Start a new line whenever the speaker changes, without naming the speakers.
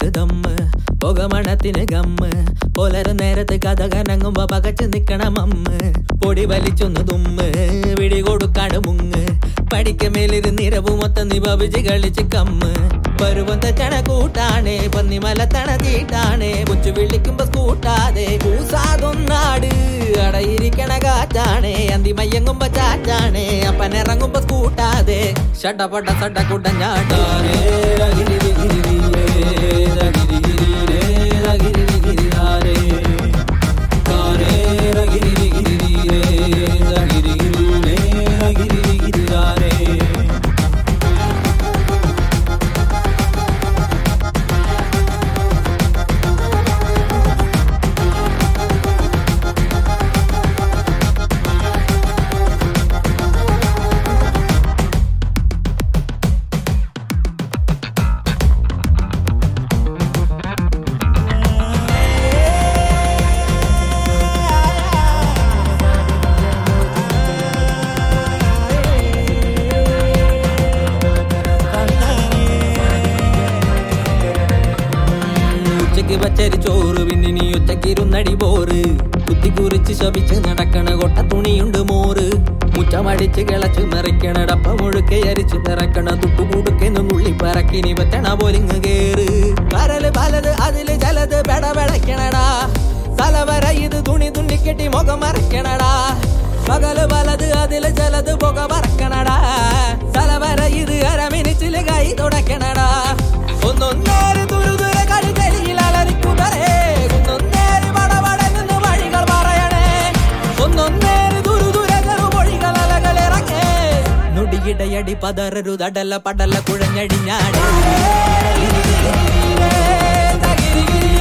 കയ്യിലുണ്ട് ദമ്മ് പുകമണത്തിന് ഗമ്മ് പുലര നേരത്ത് കഥ കനങ്ങുമ്പോ പകച്ചു നിക്കണം അമ്മ് പൊടി വലിച്ചൊന്ന് തുമ്മ് വിടി കൊടുക്കാട് മുങ്ങ് പഠിക്ക മേലിരുന്ന് നിരവ് മൊത്തം നിഭവിച്ച് കളിച്ച് കമ്മ് പരുവം തെറ്റണ കൂട്ടാണേ പന്നി മലത്തണ തീട്ടാണേ കൊച്ചു വിളിക്കുമ്പോ കൂട്ടാതെ കൂസാകൊന്നാട് അടയിരിക്കണ കാറ്റാണേ അന്തി മയ്യങ്ങുമ്പോ ചാറ്റാണേ അപ്പനിറങ്ങുമ്പോ കൂട്ടാതെ ഷട്ടപ്പട്ട സട്ട കുട്ടഞ്ഞാട്ടാനേ ഉച്ചക്ക് പച്ചരി ചോറ് പിന്നെ നീ ഉച്ചക്കിരുന്നടി പോറ് കുത്തി കുറിച്ച് ശപിച്ച് നടക്കണ കൊട്ട തുണിയുണ്ട് മോറ് മുറ്റമടിച്ച് കിളച്ച് മറിക്കണ ഡപ്പ മുഴുക്കെ അരിച്ച് നിറക്കണ തുട്ടുകൂടുക്കെന്ന് നുള്ളി പറക്കിനി പറ്റണ പോലിങ് കേറ് കരല് പലത് അതില് ചിലത് പെടപെടക്കണടാ തലവര ഇത് തുണി തുന്നിക്കെട്ടി മുഖം മറക്കണടാ പകല് പലത് അതില് ചിലത് പുക പറക്കണടാ തലവര ഇത് അരമിനിച്ചില് കൈ തുടക്കണടാ ഒന്നൊന്നേര് തുരുതുര കളികളിൽ അലറിക്കുതറേ ഒന്നൊന്നേര് പടപട നിന്ന് വഴികൾ പറയണേ ഒന്നൊന്നേര് തുരുതുര ചെറുമൊഴികൾ അലകളിറങ്ങേ നൊടിയിടയടി പതറരുതടല പടല കുഴഞ്ഞടിഞ്ഞാടേ തകിരി